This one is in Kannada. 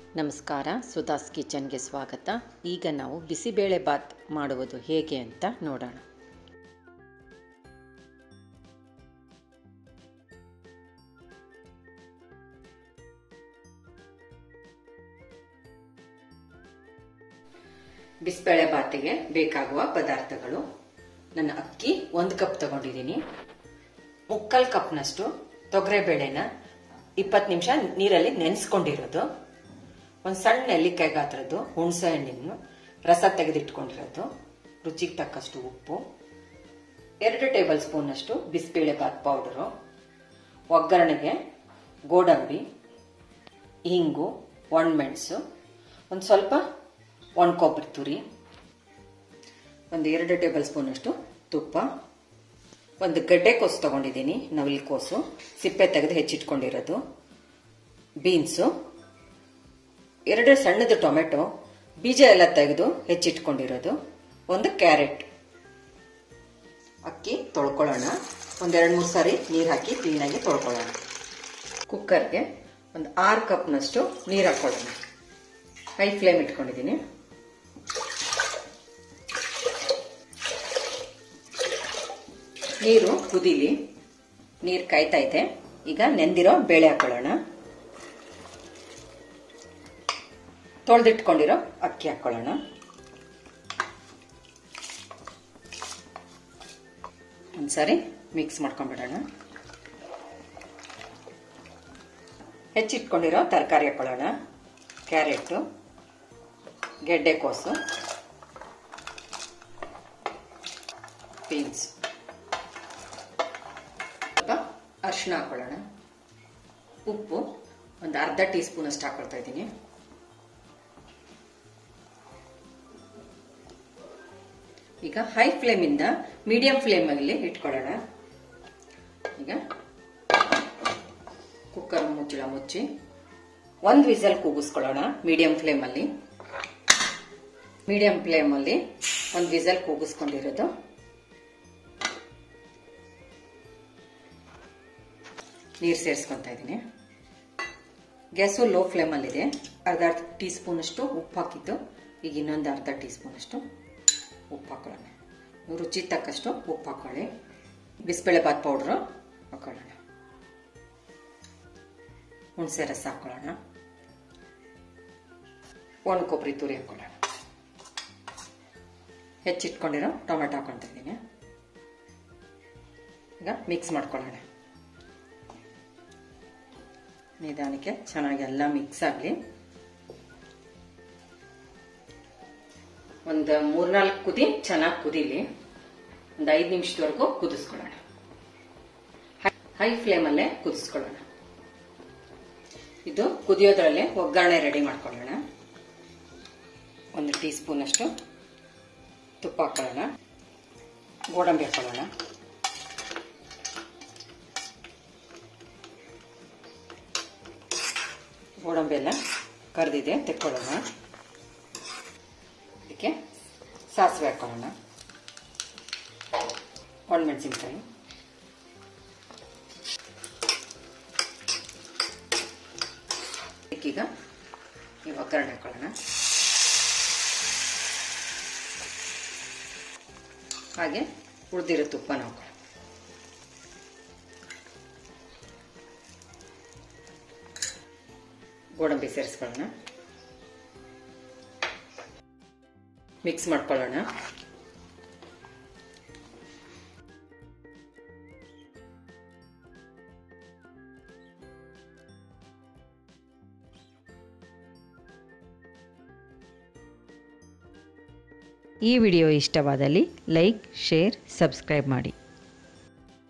ನಮಸ್ಕಾರ ಸುಧಾಸ್ ಕಿಚನ್ಗೆ ಸ್ವಾಗತ ಈಗ ನಾವು ಬಿಸಿಬೇಳೆ ಬಾತ್ ಮಾಡುವುದು ಹೇಗೆ ಅಂತ ನೋಡೋಣ ಬಿಸಿಬೇಳೆ ಬಾತಿಗೆ ಬೇಕಾಗುವ ಪದಾರ್ಥಗಳು ನನ್ನ ಅಕ್ಕಿ ಒಂದು ಕಪ್ ತಗೊಂಡಿದ್ದೀನಿ ಮುಕ್ಕಾಲು ಕಪ್ನಷ್ಟು ತೊಗರೆಬೇಳೆನ ಇಪ್ಪತ್ತು ನಿಮಿಷ ನೀರಲ್ಲಿ ನೆನೆಸ್ಕೊಂಡಿರೋದು ಒಂದು ಸಣ್ಣ ನೆಲ್ಲಿಕಾಯಿ ಗಾತ್ರದ್ದು ಹುಣಸೆ ಹಣ್ಣಿನ ರಸ ತೆಗೆದಿಟ್ಕೊಂಡಿರೋದು ರುಚಿಗೆ ತಕ್ಕಷ್ಟು ಉಪ್ಪು ಎರಡು ಟೇಬಲ್ ಸ್ಪೂನಷ್ಟು ಬಿಸಿಬೇಳೆ ಬಾತ್ ಪೌಡರು ಒಗ್ಗರಣೆಗೆ ಗೋಡಂಬಿ ಹಿಂಗು ಒಣಮೆಣಸು ಒಂದು ಸ್ವಲ್ಪ ಒಣ ಕೊಬ್ಬರಿ ತುರಿ ಒಂದು ಎರಡು ಟೇಬಲ್ ಸ್ಪೂನಷ್ಟು ತುಪ್ಪ ಒಂದು ಗಡ್ಡೆ ಕೋಸು ತಗೊಂಡಿದ್ದೀನಿ ನವಿಲು ಕೋಸು ಸಿಪ್ಪೆ ತೆಗೆದು ಹೆಚ್ಚಿಟ್ಕೊಂಡಿರೋದು ಬೀನ್ಸು ಎರಡು ಸಣ್ಣದು ಟೊಮೆಟೊ ಬೀಜ ಎಲ್ಲ ತೆಗೆದು ಹೆಚ್ಚಿಟ್ಕೊಂಡಿರೋದು ಒಂದು ಕ್ಯಾರೆಟ್ ಅಕ್ಕಿ ತೊಳ್ಕೊಳ್ಳೋಣ ಒಂದೆರಡು ಮೂರು ಸಾರಿ ನೀರು ಹಾಕಿ ಕ್ಲೀನಾಗಿ ತೊಳ್ಕೊಳ್ಳೋಣ ಕುಕ್ಕರ್ಗೆ ಒಂದು ಆರು ಕಪ್ನಷ್ಟು ನೀರು ಹಾಕ್ಕೊಳ್ಳೋಣ ಹೈ ಫ್ಲೇಮ್ ಇಟ್ಕೊಂಡಿದ್ದೀನಿ ನೀರು ಕುದೀಲಿ ನೀರು ಕಾಯ್ತಾ ಇದೆ ಈಗ ನೆಂದಿರೋ ಬೇಳೆ ಹಾಕೊಳ್ಳೋಣ ತೊಳೆದಿಟ್ಕೊಂಡಿರೋ ಅಕ್ಕಿ ಹಾಕೊಳ್ಳೋಣ ಒಂದ್ಸರಿ ಮಿಕ್ಸ್ ಮಾಡ್ಕೊಂಡ್ಬಿಡೋಣ ಹೆಚ್ಚಿಟ್ಕೊಂಡಿರೋ ತರಕಾರಿ ಹಾಕೊಳ್ಳೋಣ ಕ್ಯಾರೆಟು ಗೆಡ್ಡೆಕೋಸು ಬೀನ್ಸ್ ಸ್ವಲ್ಪ ಅರಿಶಿನ ಹಾಕೊಳ್ಳೋಣ ಉಪ್ಪು ಒಂದು ಅರ್ಧ ಟೀ ಸ್ಪೂನ್ ಅಷ್ಟು ಹಾಕೊಳ್ತಾ ಇದ್ದೀನಿ ಈಗ ಹೈ ಫ್ಲೇಮಿಂದ ಮೀಡಿಯಂ ಫ್ಲೇಮಲ್ಲಿ ಇಟ್ಕೊಳ್ಳೋಣ ಈಗ ಕುಕ್ಕರ್ ಮುಚ್ಚಳ ಮುಚ್ಚಿ ಒಂದು ವಿಸಲ್ ಕೂಗಿಸ್ಕೊಳ್ಳೋಣ ಮೀಡಿಯಂ ಫ್ಲೇಮಲ್ಲಿ ಮೀಡಿಯಂ ಫ್ಲೇಮಲ್ಲಿ ಒಂದು ವಿಸಲ್ ಕೂಗಿಸ್ಕೊಂಡಿರೋದು ನೀರು ಸೇರಿಸ್ಕೊತಾ ಇದ್ದೀನಿ ಗ್ಯಾಸು ಲೋ ಫ್ಲೇಮಲ್ಲಿದೆ ಅರ್ಧ ಟೀ ಸ್ಪೂನಷ್ಟು ಉಪ್ಪು ಹಾಕಿದ್ದು ಈಗ ಇನ್ನೊಂದು ಅರ್ಧ ಟೀ ಸ್ಪೂನಷ್ಟು ಉಪ್ಪು ಹಾಕೊಳ್ಳೋಣ ರುಚಿ ತಕ್ಕಷ್ಟು ಉಪ್ಪು ಹಾಕೊಳ್ಳಿ ಬಿಸಿಬೇಳೆ ಬಾತ್ ಪೌಡ್ರು ಹಾಕೊಳ್ಳೋಣ ಹುಣಸೆ ರಸ ಹಾಕೊಳ್ಳೋಣ ಒಣ ಕೊಬ್ಬರಿ ತುರಿ ಹಾಕೊಳ್ಳೋಣ ಹೆಚ್ಚಿಟ್ಕೊಂಡಿರೋ ಟೊಮೆಟೊ ಹಾಕೊಳ್ತಾ ಇದ್ದೀನಿ ಈಗ ಮಿಕ್ಸ್ ಮಾಡ್ಕೊಳ್ಳೋಣ ನಿಧಾನಕ್ಕೆ ಚೆನ್ನಾಗಿ ಎಲ್ಲ ಮಿಕ್ಸ್ ಆಗಲಿ ಒಂದು ಮೂರ್ನಾಲ್ಕು ಕುದಿ ಚೆನ್ನಾಗಿ ಕುದೀಲಿ ಒಂದು ಐದು ನಿಮಿಷದವರೆಗೂ ಕುದಿಸ್ಕೊಳ್ಳೋಣ ಹೈ ಫ್ಲೇಮಲ್ಲೇ ಕುದಿಸ್ಕೊಳ್ಳೋಣ ಇದು ಕುದಿಯೋದ್ರಲ್ಲೇ ಒಗ್ಗರಣೆ ರೆಡಿ ಮಾಡ್ಕೊಳ್ಳೋಣ ಒಂದು ಟೀ ಸ್ಪೂನ್ ಅಷ್ಟು ತುಪ್ಪ ಹಾಕೊಳ್ಳೋಣ ಗೋಡಂಬಿ ಹಾಕೊಳ್ಳೋಣ ಗೋಡಂಬಿ ಎಲ್ಲ ಕರೆದಿದೆ ತೆಕ್ಕೊಳ್ಳೋಣ ಇದಕ್ಕೆ ಸಾಸಿವೆ ಹಾಕೊಳ್ಳೋಣ ಒಣಮೆಣಸಿನ್ಕಾಯಿ ಇದಕ್ಕೀಗ ಈ ಒಗ್ಗರಣೆ ಹಾಕೊಳ್ಳೋಣ ಹಾಗೆ ಉಳಿದಿರೋ ತುಪ್ಪನ ಹಾಕೊಳ್ಳೋಣ ಗೋಡಂಬಿ ಸೇರಿಸ್ಕೊಳ್ಳೋಣ ಮಿಕ್ಸ್ ಮಾಡ್ಕೊಳ್ಳೋಣ ಈ ವಿಡಿಯೋ ಇಷ್ಟವಾದಲ್ಲಿ ಲೈಕ್ ಶೇರ್ ಸಬ್ಸ್ಕ್ರೈಬ್ ಮಾಡಿ